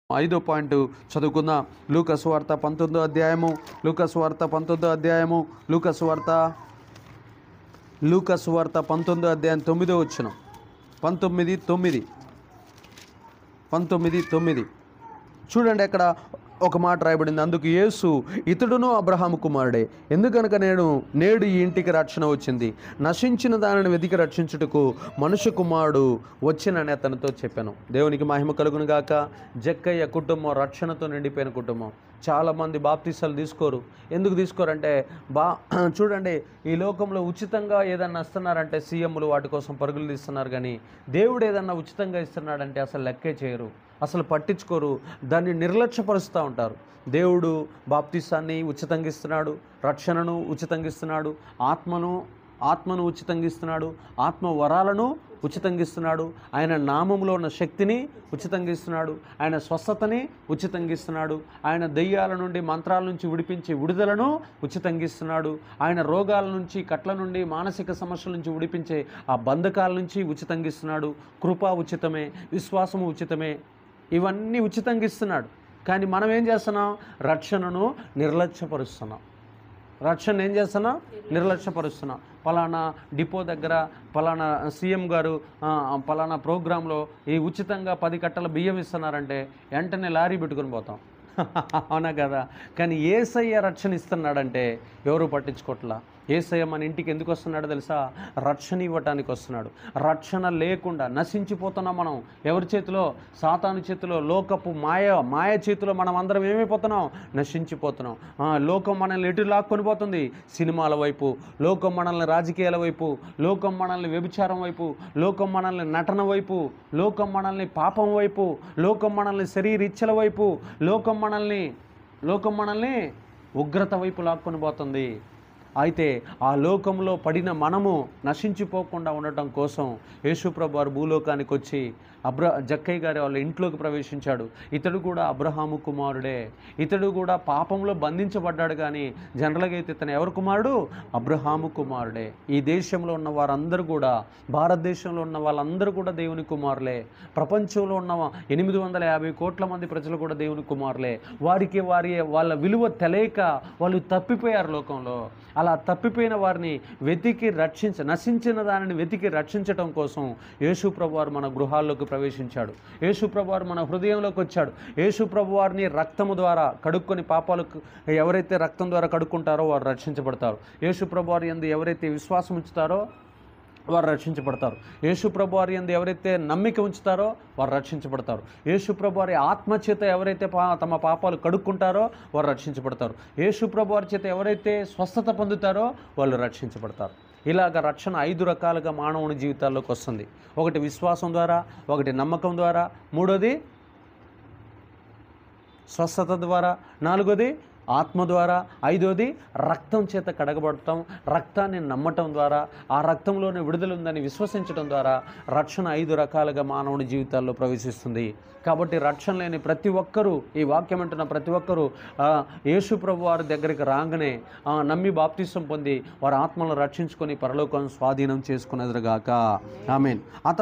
ఐదో పాయింట్ చదువుకుందాం లూకస్ వార్త పంతొమ్మిదో అధ్యాయము లూకస్ వార్త పంతొమ్మిదో అధ్యాయము లూకస్ వార్త లూకస్ వార్త పంతొమ్మిదో అధ్యాయం తొమ్మిదో వచ్చిన పంతొమ్మిది తొమ్మిది పంతొమ్మిది తొమ్మిది చూడండి అక్కడ ఒక మాట రాయబడింది అందుకు యేసు ఇతడును అబ్రహాము కుమారుడే ఎందుకనక నేను నేడు ఈ ఇంటికి రక్షణ వచ్చింది నశించిన దానిని వెతికి రక్షించుటకు మనుష్య కుమారుడు వచ్చినని అతనితో చెప్పాను దేవునికి మహిమ కలుగును గాక జక్కయ్య కుటుంబం రక్షణతో నిండిపోయిన కుటుంబం చాలామంది బాప్తీసాలు తీసుకోరు ఎందుకు తీసుకోరంటే బా చూడండి ఈ లోకంలో ఉచితంగా ఏదన్నా ఇస్తున్నారంటే సీఎంలు వాటి కోసం పరుగులు తీస్తున్నారు కానీ దేవుడు ఏదన్నా ఉచితంగా ఇస్తున్నాడంటే అసలు లెక్కే చేయరు అసలు పట్టించుకోరు దాన్ని నిర్లక్ష్యపరుస్తూ ఉంటారు దేవుడు బాప్తిసాన్ని ఉచితంగా ఇస్తున్నాడు రక్షణను ఉచితంగా ఇస్తున్నాడు ఆత్మను ఆత్మను ఉచితంగా ఇస్తున్నాడు ఆత్మ వరాలను ఉచితంగా ఇస్తున్నాడు ఆయన నామంలో ఉన్న శక్తిని ఉచితంగా ఇస్తున్నాడు ఆయన స్వస్థతని ఉచితంగా ఇస్తున్నాడు ఆయన దెయ్యాల నుండి మంత్రాల నుంచి విడిపించే విడుదలను ఉచితంగా ఇస్తున్నాడు ఆయన రోగాల నుంచి కట్ల నుండి మానసిక సమస్యల నుంచి విడిపించే ఆ బంధకాల నుంచి ఉచితంగా ఇస్తున్నాడు కృప ఉచితమే విశ్వాసము ఉచితమే ఇవన్నీ ఉచితంగా ఇస్తున్నాడు కానీ మనం ఏం చేస్తున్నాం రక్షణను నిర్లక్ష్యపరుస్తున్నాం రక్షణ ఏం చేస్తున్నాం నిర్లక్ష్యపరుస్తున్నాం పలానా డిపో దగ్గర పలానా సీఎం గారు ఆ, పలానా ప్రోగ్రాంలో ఈ ఉచితంగా పది కట్టల బియ్యం ఇస్తున్నారంటే వెంటనే లారీ పెట్టుకొని పోతాం అవునా కదా కానీ ఏసయ్య రక్షణ ఇస్తున్నాడంటే ఎవరు పట్టించుకోవట్లా ఏసయ్య మన ఇంటికి ఎందుకు వస్తున్నాడో తెలుసా రక్షణ ఇవ్వటానికి వస్తున్నాడు రక్షణ లేకుండా నశించిపోతున్నాం మనం ఎవరి చేతిలో సాతాను చేతిలో లోకపు మాయ మాయ చేతిలో మనం అందరం ఏమైపోతున్నాం నశించిపోతున్నాం ఆ, లోకం మనల్ని ఎటు లాక్కొని పోతుంది సినిమాల వైపు లోకం మనల్ని రాజకీయాల వైపు లోకం మనల్ని వ్యభిచారం వైపు లోకం మనల్ని నటన వైపు లోకం మనల్ని పాపం వైపు లోకం మనల్ని శరీరిచ్చల వైపు లోకం మనల్ని లోకం మనల్ని ఉగ్రత వైపు లాక్కొని పోతుంది అయితే ఆ లోకంలో పడిన మనము నశించిపోకుండా ఉండటం కోసం యేసుప్రభు వారు భూలోకానికి వచ్చి అబ్ర జక్కయ్య గారి వాళ్ళ ఇంట్లోకి ప్రవేశించాడు ఇతడు కూడా అబ్రహాము కుమారుడే ఇతడు కూడా పాపంలో బంధించబడ్డాడు కానీ జనరల్గా అయితే ఇతను ఎవరు కుమారుడు అబ్రహాము కుమారుడే ఈ దేశంలో ఉన్న వారందరూ కూడా భారతదేశంలో ఉన్న వాళ్ళందరూ కూడా దేవుని కుమారులే ప్రపంచంలో ఉన్న ఎనిమిది వందల యాభై కోట్ల మంది ప్రజలు కూడా దేవుని కుమారులే వారికి వారి వాళ్ళ విలువ తెలియక వాళ్ళు తప్పిపోయారు లోకంలో అలా తప్పిపోయిన వారిని వెతికి రక్షించ నశించిన దానిని వెతికి రక్షించటం కోసం యేసు ప్రభువారు మన గృహాల్లోకి ప్రవేశించాడు యేసు ప్రభువారు మన హృదయంలోకి వచ్చాడు యేసు ప్రభువారిని రక్తము ద్వారా కడుక్కొని పాపాలకు ఎవరైతే రక్తం ద్వారా కడుక్కుంటారో వారు రక్షించబడతారు యేసు ప్రభువారి ఎందు ఎవరైతే విశ్వాసం ఉంచుతారో వారు రక్షించబడతారు యేసు ప్రభు వారి యందు ఎవరైతే నమ్మిక ఉంచుతారో వారు రక్షించబడతారు యేసు ప్రభు వారి ఆత్మ చేత ఎవరైతే పా తమ పాపాలు కడుక్కుంటారో వారు రక్షించబడతారు యేసు ప్రభు వారి చేత ఎవరైతే స్వస్థత పొందుతారో వాళ్ళు రక్షించబడతారు ఇలాగ రక్షణ ఐదు రకాలుగా మానవుని జీవితాల్లోకి వస్తుంది ఒకటి విశ్వాసం ద్వారా ఒకటి నమ్మకం ద్వారా మూడోది స్వస్థత ద్వారా నాలుగోది ఆత్మ ద్వారా ఐదోది రక్తం చేత కడగబడటం రక్తాన్ని నమ్మటం ద్వారా ఆ రక్తంలోనే విడుదల ఉందని విశ్వసించడం ద్వారా రక్షణ ఐదు రకాలుగా మానవుని జీవితాల్లో ప్రవేశిస్తుంది కాబట్టి రక్షణ లేని ప్రతి ఒక్కరూ ఈ వాక్యం అంటున్న ప్రతి ఒక్కరూ ఆ, యేసు ప్రభు వారి దగ్గరికి రాగానే ఆ, నమ్మి బాప్తిసం పొంది వారి ఆత్మలను రక్షించుకొని పరలోకం స్వాధీనం చేసుకునేదిగాక ఆమెన్